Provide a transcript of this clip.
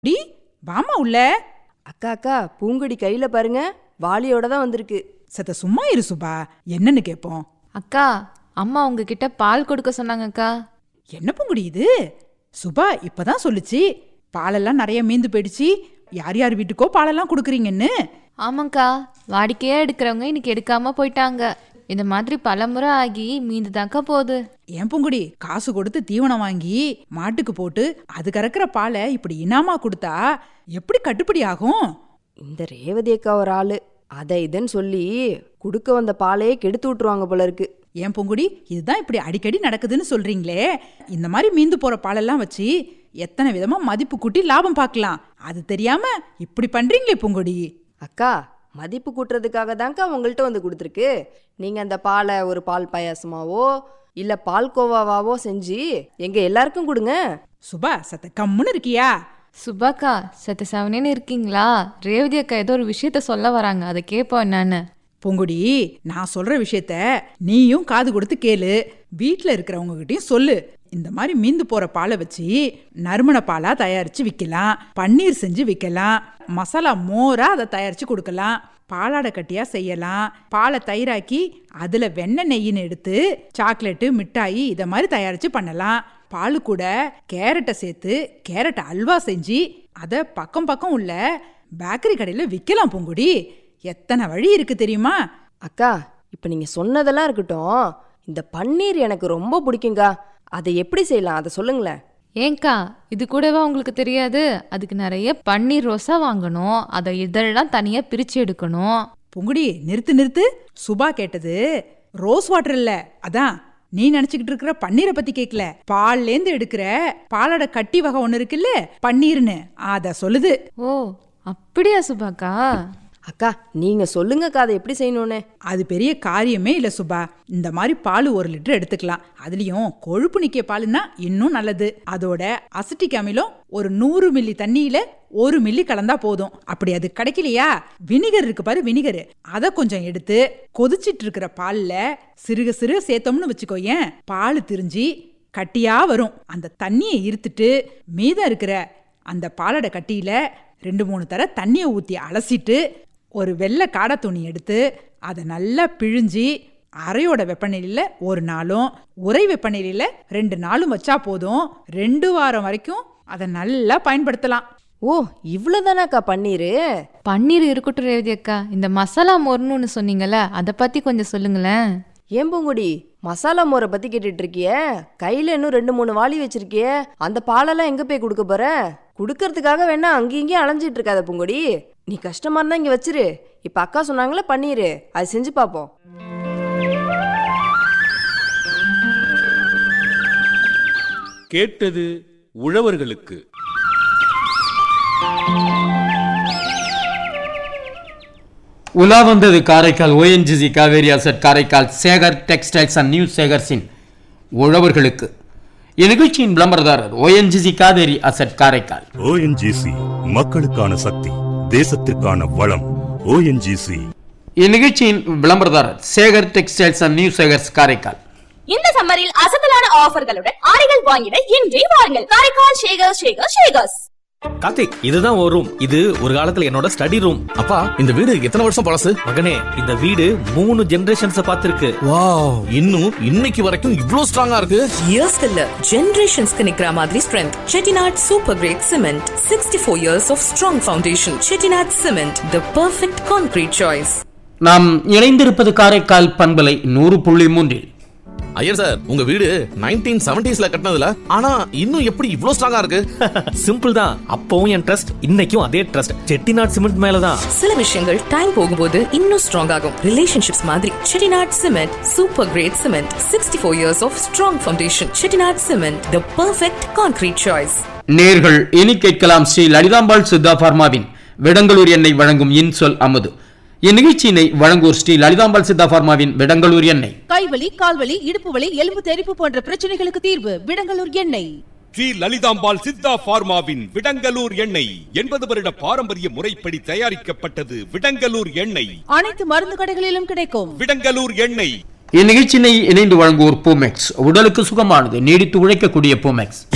D வாமா உள்ள அக்கா அக்கா பூங்கொடி கையில பாருங்க வாளியோட தான் வந்திருக்கு சத்த சும்மா இரு சுபா என்னன்னு கேட்போம் அக்கா அம்மா உங்ககிட்ட பால் கொடுக்க சொன்னாங்கக்கா என்ன பூங்குடி இது சுபா இப்பதான் சொல்லுச்சு பாலெல்லாம் நிறைய மீந்து போயிடுச்சு யார் யார் வீட்டுக்கோ பாலெல்லாம் கொடுக்குறீங்கன்னு ஆமாங்க்கா வாடிக்கையா எடுக்கிறவங்க இன்னைக்கு எடுக்காம போயிட்டாங்க இந்த மாதிரி பலமுறை ஆகி மீந்துதாக்கா போகுது ஏன் பூங்குடி காசு கொடுத்து தீவனம் வாங்கி மாட்டுக்கு போட்டு அது கறக்கிற பாலை இப்படி இனாமா கொடுத்தா எப்படி கட்டுப்படி ஆகும் இந்த ரேவதி அக்கா ஒரு ஆளு அதை இதுன்னு சொல்லி குடுக்க வந்த பாலையே கெடுத்து விட்டுருவாங்க போல இருக்கு ஏன் பூங்குடி இதுதான் இப்படி அடிக்கடி நடக்குதுன்னு சொல்றீங்களே இந்த மாதிரி மீந்து போற பாலெல்லாம் வச்சு எத்தனை விதமா மதிப்பு கூட்டி லாபம் பார்க்கலாம் அது தெரியாம இப்படி பண்றீங்களே பூங்குடி அக்கா மதிப்பு கூட்டுறதுக்காக தான்க்கா உங்கள்கிட்ட வந்து கொடுத்துருக்கு நீங்க அந்த பாலை ஒரு பால் பாயாசமாவோ இல்ல பால் கோவாவாவோ செஞ்சு எங்க எல்லாருக்கும் கொடுங்க சுபா சத்த கம்முன்னு இருக்கியா சுபாக்கா சத்த செவனேன்னு இருக்கீங்களா ரேவதி அக்கா ஏதோ ஒரு விஷயத்த சொல்ல வராங்க அதை கேட்போம் என்னன்னு பூங்குடி நான் சொல்ற விஷயத்த நீயும் காது கொடுத்து கேளு வீட்டில் இருக்கிறவங்க கிட்டயும் சொல்லு இந்த மாதிரி மீந்து போற பாலை வச்சு நறுமண பாலா தயாரிச்சு விற்கலாம் பன்னீர் செஞ்சு விற்கலாம் மசாலா மோரா அதை தயாரிச்சு கொடுக்கலாம் பாலாடை கட்டியா செய்யலாம் பாலை தயிராக்கி அதுல வெண்ணெய் நெய்யின்னு எடுத்து சாக்லேட்டு மிட்டாயி இதை மாதிரி தயாரிச்சு பண்ணலாம் பாலு கூட கேரட்டை சேர்த்து கேரட் அல்வா செஞ்சு அதை பக்கம் பக்கம் உள்ள பேக்கரி கடையில் விற்கலாம் பூங்குடி எத்தனை வழி இருக்கு தெரியுமா அக்கா இப்போ நீங்க சொன்னதெல்லாம் இருக்கட்டும் இந்த பன்னீர் எனக்கு ரொம்ப பிடிக்குங்கா அதை எப்படி செய்யலாம் அதை சொல்லுங்களேன் ஏங்க்கா இது கூடவா உங்களுக்கு தெரியாது அதுக்கு நிறைய பன்னீர் ரோஸா வாங்கணும் அதை இதழெல்லாம் தனியா பிரிச்சு எடுக்கணும் பொங்குடி நிறுத்து நிறுத்து சுபா கேட்டது ரோஸ் வாட்டர் இல்ல அதான் நீ நினைச்சுக்கிட்டு இருக்கிற பன்னீரை பத்தி கேட்கல பால்லேந்து எடுக்கிற பாலோட கட்டி வகை ஒண்ணு இருக்குல்ல பன்னீர்னு அத சொல்லுது ஓ அப்படியா சுபாக்கா அக்கா நீங்க சொல்லுங்கக்கா அதை எப்படி செய்யணும்னு அது பெரிய காரியமே இல்ல சுபா இந்த மாதிரி பால் ஒரு லிட்டர் எடுத்துக்கலாம் அதுலயும் கொழுப்பு நிக்க பாலுன்னா இன்னும் நல்லது அதோட அசிட்டிக் அமிலம் ஒரு நூறு மில்லி தண்ணியில ஒரு மில்லி கலந்தா போதும் அப்படி அது கிடைக்கலையா வினிகர் இருக்கு பாரு வினிகர் அதை கொஞ்சம் எடுத்து கொதிச்சிட்டு இருக்கிற பால்ல சிறுக சிறுக சேர்த்தோம்னு வச்சுக்கோயேன் பால் திரிஞ்சு கட்டியா வரும் அந்த தண்ணியை இருத்துட்டு மீதம் இருக்கிற அந்த பாலோட கட்டியில ரெண்டு மூணு தர தண்ணியை ஊற்றி அலசிட்டு ஒரு வெள்ளை காடை துணி எடுத்து அதை நல்லா பிழிஞ்சி அறையோட வெப்பநிலையில் ஒரு நாளும் உறை வெப்பநிலையில் ரெண்டு நாளும் வச்சா போதும் ரெண்டு வாரம் வரைக்கும் அதை நல்லா பயன்படுத்தலாம் ஓ இவ்வளோதானாக்கா பன்னீர் பன்னீர் இருக்கட்டும் ரேவதி அக்கா இந்த மசாலா மோர்னு ஒன்று சொன்னீங்கல்ல அதை பத்தி கொஞ்சம் சொல்லுங்களேன் ஏன் பூங்குடி மசாலா மோரை பத்தி கேட்டுட்டு இருக்கியே கையில இன்னும் ரெண்டு மூணு வாளி வச்சிருக்கியே அந்த பாலெல்லாம் எங்க போய் கொடுக்க போற கொடுக்கறதுக்காக வேணா அங்கேயும் இங்கேயும் அலைஞ்சிட்டு இருக்காத பூங்குடி நீ கஷ்டமா இருந்தா இங்க வச்சிரு இப்ப அக்கா சொன்னாங்களே பன்னீர் அது செஞ்சு பார்ப்போம் கேட்டது உழவர்களுக்கு உலா வந்தது Karaikal ONGC Cauvery asset Karaikal Sekar textiles and new சேகர்ஸின் உழவர்களுக்கு இந்நிகழ்ச்சியின் விளம்பரதாரர் ONGC Cauvery asset Karaikal ONGC மக்களுக்கான சக்தி தேசத்திற்கான வளம் ஓஎன்ஜிசி இந்நிகழ்ச்சியின் விளம்பரதாரர் Sekar textiles and new Sekars Karaikal இந்த சம்மரில் அசத்தலான ஆஃபர்களுடன் ஆடைகள் வாங்கிட இன்றே வாருங்கள் காரைக்கால் ஷேகர் ஷேகர் ஷேகர்ஸ் கார்த்திக் இதுதான் ஒரு ரூம் இது ஒரு காலத்துல என்னோட ஸ்டடி ரூம் அப்பா இந்த வீடு எத்தனை வருஷம் பழசு மகனே இந்த வீடு மூணு ஜெனரேஷன்ஸ் பார்த்திருக்கு வாவ் இன்னும் இன்னைக்கு வரைக்கும் இவ்ளோ ஸ்ட்ராங்கா இருக்கு இயர்ஸ்க்கு இல்ல ஜெனரேஷன்ஸ்க்கு நிக்கிற மாதிரி strength Chettinad super grade cement sixty four years of strong foundation Chettinad cement the perfect concrete choice நாம் இணைந்திருப்பது காரைக்கால் பண்பலை நூறு புள்ளி மூன்றில் ஐயர் சார் உங்க வீடு நைன்டீன் செவன்டிஸ்ல கட்டினதுல ஆனா இன்னும் எப்படி இவ்ளோ ஸ்ட்ராங்கா இருக்கு சிம்பிள் தான் அப்பவும் என் ட்ரஸ்ட் இன்னைக்கும் அதே ட்ரஸ்ட் செட்டிநாட் சிமெண்ட் மேலதான் சில விஷயங்கள் டைம் போகும்போது இன்னும் ஸ்ட்ராங் ஆகும் ரிலேஷன்ஷிப்ஸ் மாதிரி Chettinad cement super grade cement sixty four years of strong foundation Chettinad cement the perfect concrete choice நேர்கள் இனி கேட்கலாம் ஸ்ரீ லலிதாம்பாள் சித்தா பார்மாவின் விடங்களூர் எண்ணெய் வழங்கும் இன்சொல் அமுது இந்நிகழ்ச்சியினை வழங்குவோர் ஸ்ரீ லலிதாம்பாள் சித்தா பார்மாவின் விடங்களூர் எண்ணெய் கைவலி கால்வலி இடுப்பு வலி எலும்பு தெறிப்பு போன்ற பிரச்சனைகளுக்கு தீர்வு விடங்கலூர் எண்ணெய் ஸ்ரீ லலிதாம்பாள் சித்தா பார்மாவின் விடங்கலூர் எண்ணெய் எண்பது வருட பாரம்பரிய முறைப்படி தயாரிக்கப்பட்டது விடங்கலூர் எண்ணெய் அனைத்து மருந்து கடைகளிலும் கிடைக்கும் விடங்கலூர் எண்ணெய் இந்நிகழ்ச்சியினை இணைந்து வழங்குவோர் பூமெக்ஸ் உடலுக்கு சுகமானது நீடித்து உழைக்கக்கூடிய பூமெக்ஸ்